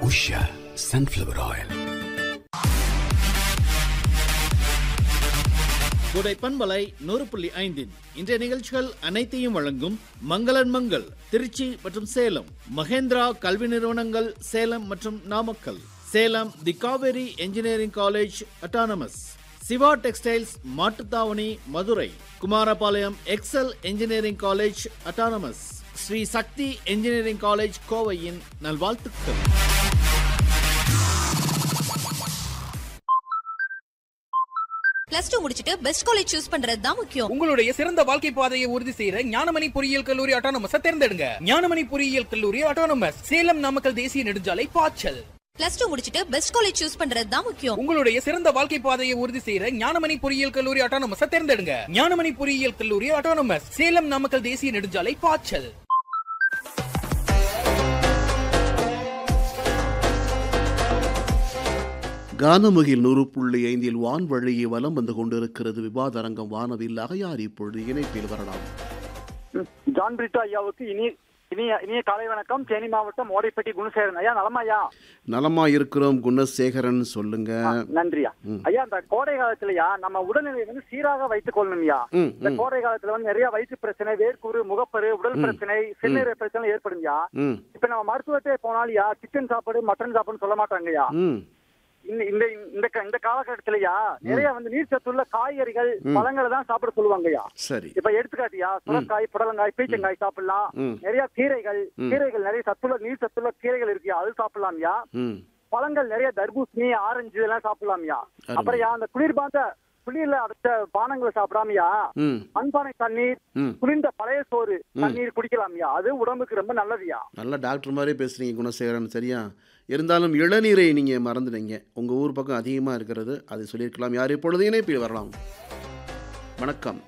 Usha sunflower oil குடை பண்பலை நூறு புள்ளி ஐந்தின் இன்றைய நிகழ்ச்சிகள் அனைத்தையும் வழங்கும் மங்களன் மங்கள் திருச்சி மற்றும் சேலம் மகேந்திரா கல்வி நிறுவனங்கள் சேலம் மற்றும் Namakkal Salem the Kaveri engineering college autonomous Siva textiles Mattuthavani Madurai Kumarapalayam Excel engineering college autonomous Sri Sakthi engineering college கோவையின் நல்வாழ்த்துக்கள் பிளஸ் டூ முடிச்சிட்டு பெஸ்ட் காலேஜ் சூஸ் பண்றது தான் முக்கியம் உங்களுடைய சிறந்த வாழ்க்கை பாதையை உறுதி செய்யற ஞானமணி பொறியியல் கல்லூரி அட்டானமஸ் தேர்ந்தெடுங்க ஞானமணி பொறியியல் கல்லூரி அட்டானமஸ் சேலம் நாமக்கல் தேசிய நெடுஞ்சாலை பாய்ச்சல் பிளஸ் டூ முடிச்சிட்டு பெஸ்ட் காலேஜ் சூஸ் பண்றது தான் முக்கியம் உங்களுடைய சிறந்த வாழ்க்கை பாதையை உறுதி செய்யற ஞானமணி பொறியியல் கல்லூரி அட்டானமஸ் தேர்ந்தெடுங்க ஞானமணி பொறியியல் கல்லூரி அட்டானமஸ் சேலம் நாமக்கல் தேசிய நெடுஞ்சாலை பாய்ச்சல் கானமுகில் நூறு புள்ளி ஐந்தில் வான்வழியே வலம் வந்து கொண்டிருக்கிறது விவாத அரங்கம் வானவில் அகையார் இப்பொழுது இணைப்பில் வரலாம் ஜான் பிரிட்டோ ஐயாவுக்கு இனி இனிய இனிய காலை வணக்கம் தேனி மாவட்டம் ஓடைப்பட்டி குணசேகரன் ஐயா நலமா ஐயா நலமா இருக்கிறோம் குணசேகரன் சொல்லுங்க நன்றியா ஐயா இந்த கோடை காலத்துலயா நம்ம உடல்நிலையை வந்து சீராக வைத்துக் கொள்ளணும்யா ம், இந்த ம். கோடை காலத்துல வந்து நிறைய வயிற்று பிரச்சனை வேர்க்குரு முகப்பரு உடல் பிரச்சனை சிறுநீரக பிரச்சனை ஏற்படும்யா ம் இப்ப நம்ம மருத்துவத்தை போனாலியா சிக்கன் சாப்பாடு மட்டன் சாப்பாடுன்னு சொல்ல மாட்டாங்கய்யா ம் இந்த இந்த இந்த க- இந்த காலகட்டத்திலயா நிறைய வந்து நீர் சத்துள்ள காய்கறிகள் பழங்களை தான் சாப்பிட சொல்லுவாங்கய்யா சரி இப்ப எடுத்துக்காட்டியா சுரக்காய் புடலங்காய் பீச்சங்காய் சாப்பிடலாம் ம். நிறைய கீரைகள் கீரைகள் நிறைய சத்துள்ள நீர் சத்துள்ள கீரைகள் இருக்குயா அது சாப்பிடலாம்யா ம் பழங்கள் நிறைய தர்பூசணி ஆரஞ்சு இதெல்லாம் சாப்பிடலாம்யா அருமை. அப்புறம் யா, அந்த குளிர்பாந்த குளிர்ல அடைச்ச பானங்களை சாப்பிடாமயா ம் மண்பானை தண்ணீர் ம் குளிர்ந்த பழைய சோறு தண்ணீர் குடிக்கலாம்யா அது உடம்புக்கு ரொம்ப நல்லதுயா நல்ல டாக்டர் மாதிரியே பேசுறீங்க குணசேகரன் சரியா இருந்தாலும் இளநீரை நீங்க மறந்துட்டீங்க உங்க ஊர் பக்கம் அதிகமா இருக்கிறது அதை சொல்லியிருக்கலாம் யார் இப்பொழுது இணைப்பில் வரலாம் வணக்கம்